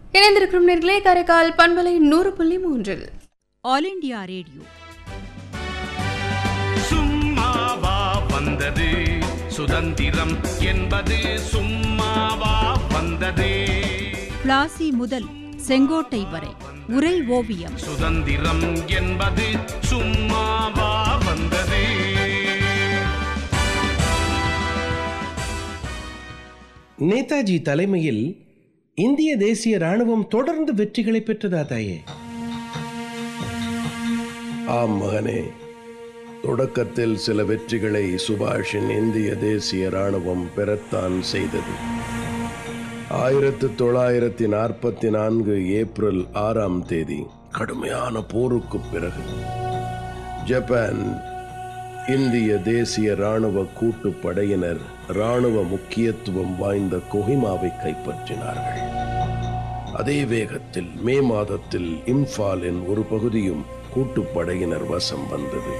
இணைந்திருக்கும் நேர்களே காரைக்கால் பண்பலை நூறு புள்ளி மூன்றில் ஆல் இண்டியா ரேடியோ சும்மாவா வந்தது சுதந்திரம் என்பது சும்மாவா வந்தது பிளாசி முதல் செங்கோட்டை வரை உரை ஓவியம் சுதந்திரம் என்பது சும்மாவா வந்தது நேதாஜி தலைமையில் இந்திய தேசிய ராணுவம் தொடர்ந்து வெற்றிகளை பெற்றதா தாயே ஆம் மகனே தொடக்கத்தில் சில வெற்றிகளை சுபாஷின் இந்திய தேசிய ராணுவம் பெறத்தான் செய்தது ஆயிரத்து தொள்ளாயிரத்தி நாற்பத்தி நான்கு ஏப்ரல் ஆறாம் தேதி கடுமையான போருக்குப் பிறகு ஜப்பான் இந்திய தேசிய ராணுவ கூட்டுப் படையினர் ராணுவ முக்கியத்துவம் வாய்ந்த கொஹிமாவை கைப்பற்றினார்கள் அதே வேகத்தில் மே மாதத்தில் இம்பாலின் ஒரு பகுதியும் கூட்டுப்படையினர் வசம் வந்தது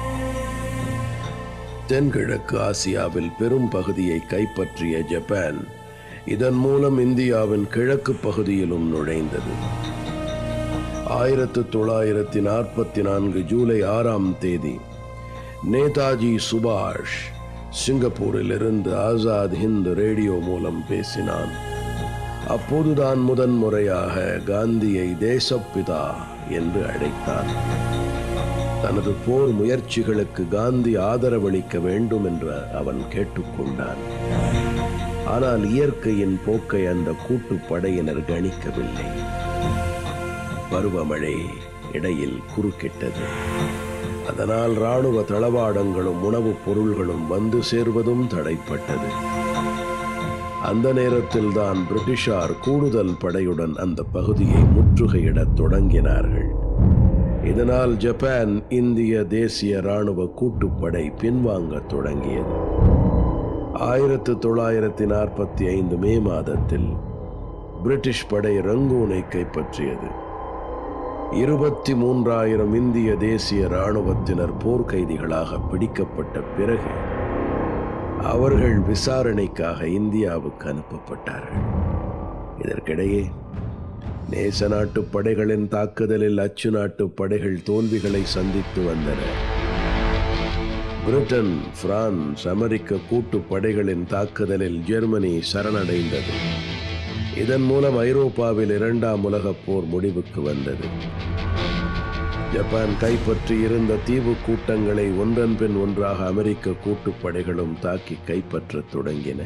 தென்கிழக்கு ஆசியாவில் பெரும் பகுதியை கைப்பற்றிய ஜப்பான் இதன் மூலம் இந்தியாவின் கிழக்கு பகுதியிலும் நுழைந்தது ஆயிரத்து தொள்ளாயிரத்தி நாற்பத்தி நான்கு ஜூலை ஆறாம் தேதி நேதாஜி சுபாஷ் சிங்கப்பூரில் இருந்து ஆசாத் ஹிந்த் ரேடியோ மூலம் பேசினான் அப்போதுதான் முதன் முறையாக காந்தியை தேசப்பிதா என்று அழைத்தார் தனது போர் முயற்சிகளுக்கு காந்தி ஆதரவளிக்க வேண்டும் என்று அவன் கேட்டுக்கொண்டான் ஆனால் இயற்கையின் போக்கை அந்த கூட்டுப்படையினர் கணிக்கவில்லை பருவமழை இடையில் குறுக்கிட்டது அதனால் ராணுவ தளவாடங்களும் உணவுப் பொருள்களும் வந்து சேர்வதும் தடைப்பட்டது அந்த நேரத்தில் தான் பிரிட்டிஷார் கூடுதல் படையுடன் அந்த பகுதியை முற்றுகையிடத் தொடங்கினார்கள் இதனால் ஜப்பான் இந்திய தேசிய ராணுவ கூட்டுப்படை பின்வாங்கத் தொடங்கியது ஆயிரத்து தொள்ளாயிரத்தி நாற்பத்தி ஐந்து மே மாதத்தில் பிரிட்டிஷ் படை ரங்கூனை கைப்பற்றியது இருபத்தி மூன்றாயிரம் இந்திய தேசிய ராணுவத்தினர் போர்க்கைதிகளாக பிடிக்கப்பட்ட பிறகு அவர்கள் விசாரணைக்காக இந்தியாவுக்கு அனுப்பப்பட்டார்கள் இதற்கிடையே நேச நாட்டு படைகளின் தாக்குதலில் அச்சு நாட்டு படைகள் தோல்விகளை சந்தித்து வந்தன பிரிட்டன் பிரான்ஸ் அமெரிக்க கூட்டு படைகளின் தாக்குதலில் ஜெர்மனி சரணடைந்தது இதன் மூலம் ஐரோப்பாவில் இரண்டாம் உலகப் போர் முடிவுக்கு வந்தது ஜப்பான் கைப்பற்றி இருந்த தீவு கூட்டங்களை ஒன்றன் பின் ஒன்றாக அமெரிக்க கூட்டுப்படைகளும் தாக்கி கைப்பற்றத் தொடங்கின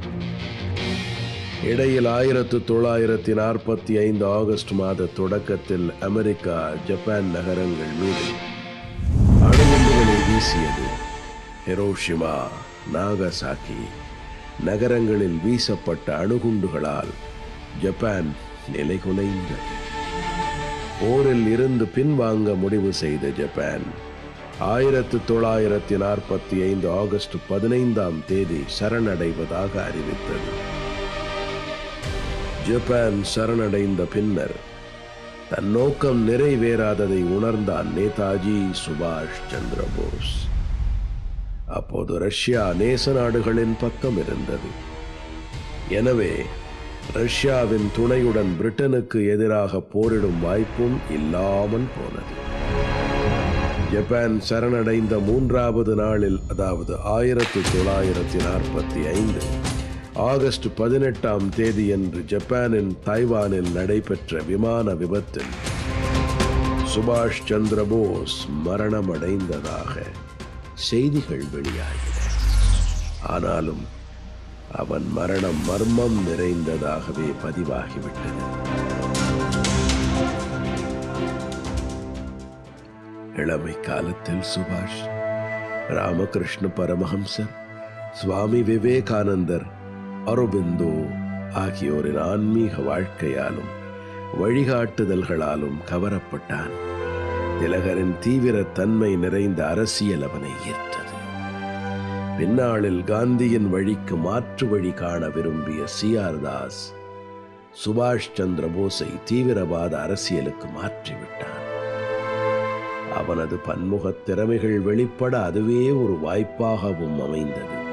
இடையில் ஆயிரத்து தொள்ளாயிரத்தி நாற்பத்தி ஐந்து ஆகஸ்ட் மாத தொடக்கத்தில் அமெரிக்கா ஜப்பான் நகரங்கள் மீது அணுகுண்டுகளை வீசியது ஹிரோஷிமா நாகசாக்கி நகரங்களில் வீசப்பட்ட அணுகுண்டுகளால் ஜப்பான் நிலைகுலைந்தது போரில் இருந்து பின்வாங்க முடிவு செய்த ஜப்பான் ஆயிரத்து தொள்ளாயிரத்தி நாற்பத்தி ஐந்து ஆகஸ்ட் பதினைந்தாம் தேதி சரணடைவதாக அறிவித்தது ஜப்பான் சரணடைந்த பின்னர் தன் நோக்கம் நிறைவேறாததை உணர்ந்தான் நேதாஜி சுபாஷ் சந்திர போஸ் அப்போது ரஷ்யா நேச நாடுகளின் பக்கம் இருந்தது எனவே ரஷ்யாவின் துணையுடன் பிரிட்டனுக்கு எதிராக போரிடும் வாய்ப்பும் இல்லாமல் போனது ஜப்பான் சரணடைந்த மூன்றாவது நாளில் அதாவது ஆயிரத்தி தொள்ளாயிரத்தி நாற்பத்தி ஐந்து ஆகஸ்ட் பதினெட்டாம் தேதியன்று ஜப்பானின் தாய்வானில் நடைபெற்ற விமான விபத்தில் சுபாஷ் சந்திர போஸ் மரணமடைந்ததாக செய்திகள் வெளியாகின ஆனாலும் அவன் மரணம் மர்மம் நிறைந்ததாகவே பதிவாகிவிட்டது இளமை காலத்தில் சுபாஷ் ராமகிருஷ்ண பரமஹம்சர் சுவாமி விவேகானந்தர் அருபிந்தோ ஆகியோரின் ஆன்மீக வாழ்க்கையாலும் வழிகாட்டுதல்களாலும் கவரப்பட்டான் திலகரின் தீவிர தன்மை நிறைந்த அரசியல் அவனை ஈர்த்தது பின்னாளில் காந்தியின் வழிக்கு மாற்று வழி காண விரும்பிய சி ஆர் தாஸ் சுபாஷ் சந்திர போஸை தீவிரவாத அரசியலுக்கு மாற்றிவிட்டான் அவனது பன்முகத் திறமைகள் வெளிப்பட அதுவே ஒரு வாய்ப்பாகவும் அமைந்தது